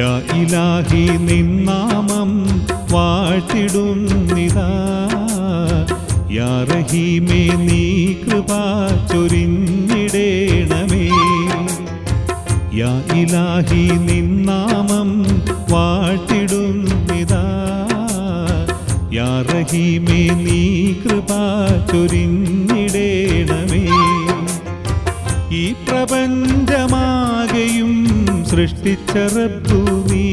യാ ഇലാഹി നിന്നാമം വാഴ്ത്തിടുന്നിതാ യാ റഹീമേ നീ കൃപ ചൊരിഞ്ഞിടേണമേ യാ ഇലാഹി നിന്നാമം വാഴ്ത്തിടുന്നിതാ യാ റഹീമേ നീ കൃപ ചൊരിഞ്ഞിടേണമേ ഈ പ്രപഞ്ചമാകെയും സൃഷ്ടിച്ച റബ്ബു നീ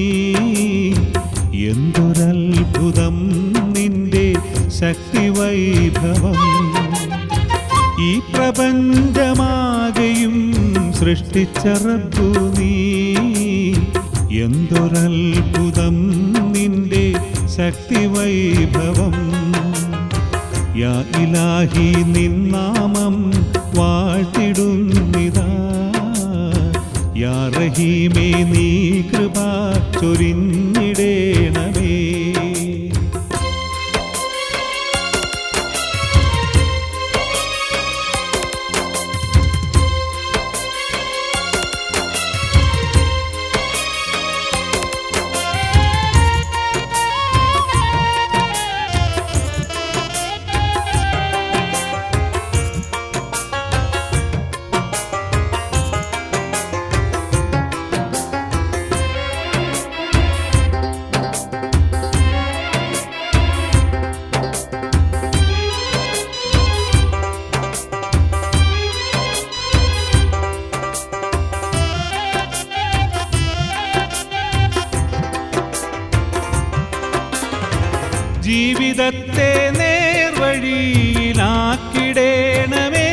എന്തൊരത്ഭുതം നിന്റെ ശക്തി വൈഭവം ഈ പ്രപഞ്ചമാകെയും സൃഷ്ടിച്ച റബ്ബു നീ എന്തൊരത്ഭുതം നിന്റെ ശക്തി വൈഭവം യാ ഇലാഹി നിന്നാമം വാഴ്ത്തിടുന്നിതാ യാ റഹീമേ നീ കൃപ ചൊരിഞ്ഞിടേണമേ ജീവിതത്തെ നേർവഴിയിലാക്കിടേണമേ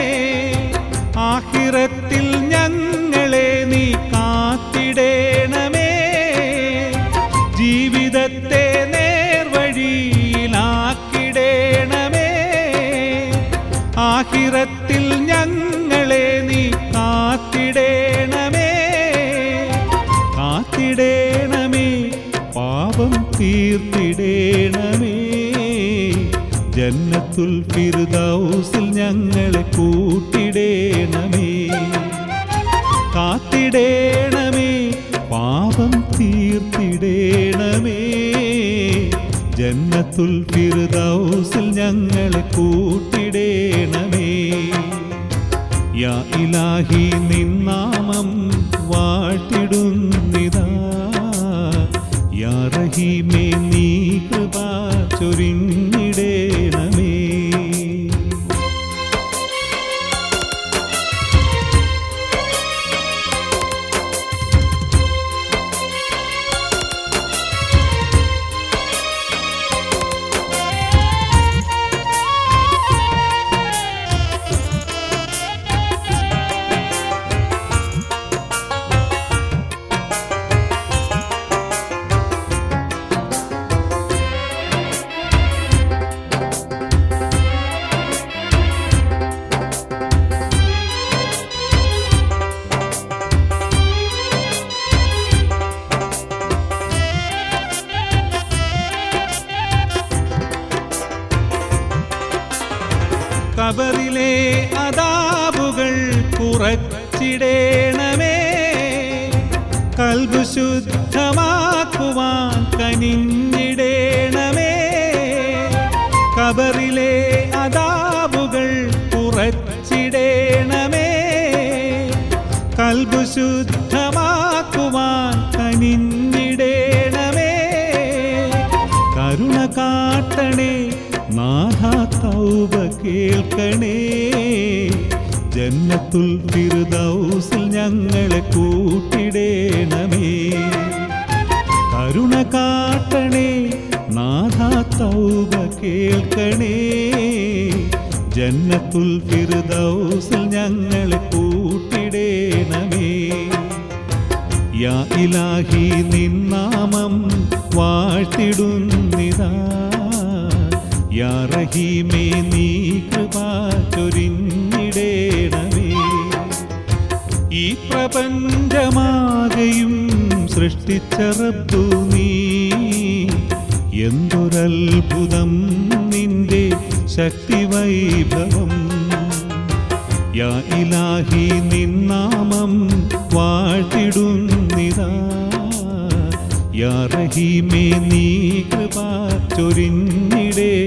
ആഹിറത്തിൽ ഞങ്ങളെ നീ കാത്തിടേണമേ ജീവിതത്തെ നേർവഴിയിലാക്കിടേണമേ ആഹിറത്തിൽ ഞങ്ങളെ നീ കാത്തിടേണമേ കാത്തിടേണമേ പാപം തീർത്തിടേണമേ ജന്നത്തുൽ ഫിർദൗസിൽ ഞങ്ങളെ കൂട്ടിടേണമേ കാത്തിടേണമേ പാപം തീർത്തിടേണമേ ജന്നത്തുൽ ഫിർദൗസിൽ ഞങ്ങളെ കൂട്ടിടേണമേ യാ ഇലാഹി നിന്നാമം വാഴ്ത്തിടുന്നിതാ യാ റഹീമേ നീ കൃപ ചൊരിഞ്ഞിടേണമേ കബറിലെ അതാബുകൾ കുറച്ചിടേണമേ കൽബ് ശുദ്ധമാക്കുവാൻ കനിഞ്ഞിടേണമേ കബറിലെ അതാബുകൾ കുറച്ചിടേണമേ കൽബ് ശുദ്ധമാക്കുവാൻ കനിഞ്ഞിടേണമേ കരുണ കാട്ടണേ നാഥ തൗബ കേൾക്കണേ ജന്നത്തുൽ ഫിർദൗസിൽ ഞങ്ങളെ കൂട്ടിടേണമേ കരുണ കാട്ടണേ നാഥ തൗബ കേൾക്കണേ ജന്നത്തുൽ ഫിർദൗസിൽ ഞങ്ങളെ കൂട്ടിടേണമേ യാ ഇലാഹി നിന്നാമം വാഴ്ത്തിടുന്നിതാ യാ റഹീമേ നീ കൃപ ചൊരിഞ്ഞിടേണമേ ഈ പ്രപഞ്ചമാകെയും സൃഷ്ടിച്ച റബ്ബു നീ എന്തൊരത്ഭുതം നിന്റെ ശക്തി വൈഭവം യാ ഇലാഹി നിന്നാമം വാഴ്ത്തിടുന്നിതാ യാ റഹീമേ നീ കൃപ ചൊരിഞ്ഞിടേണമേ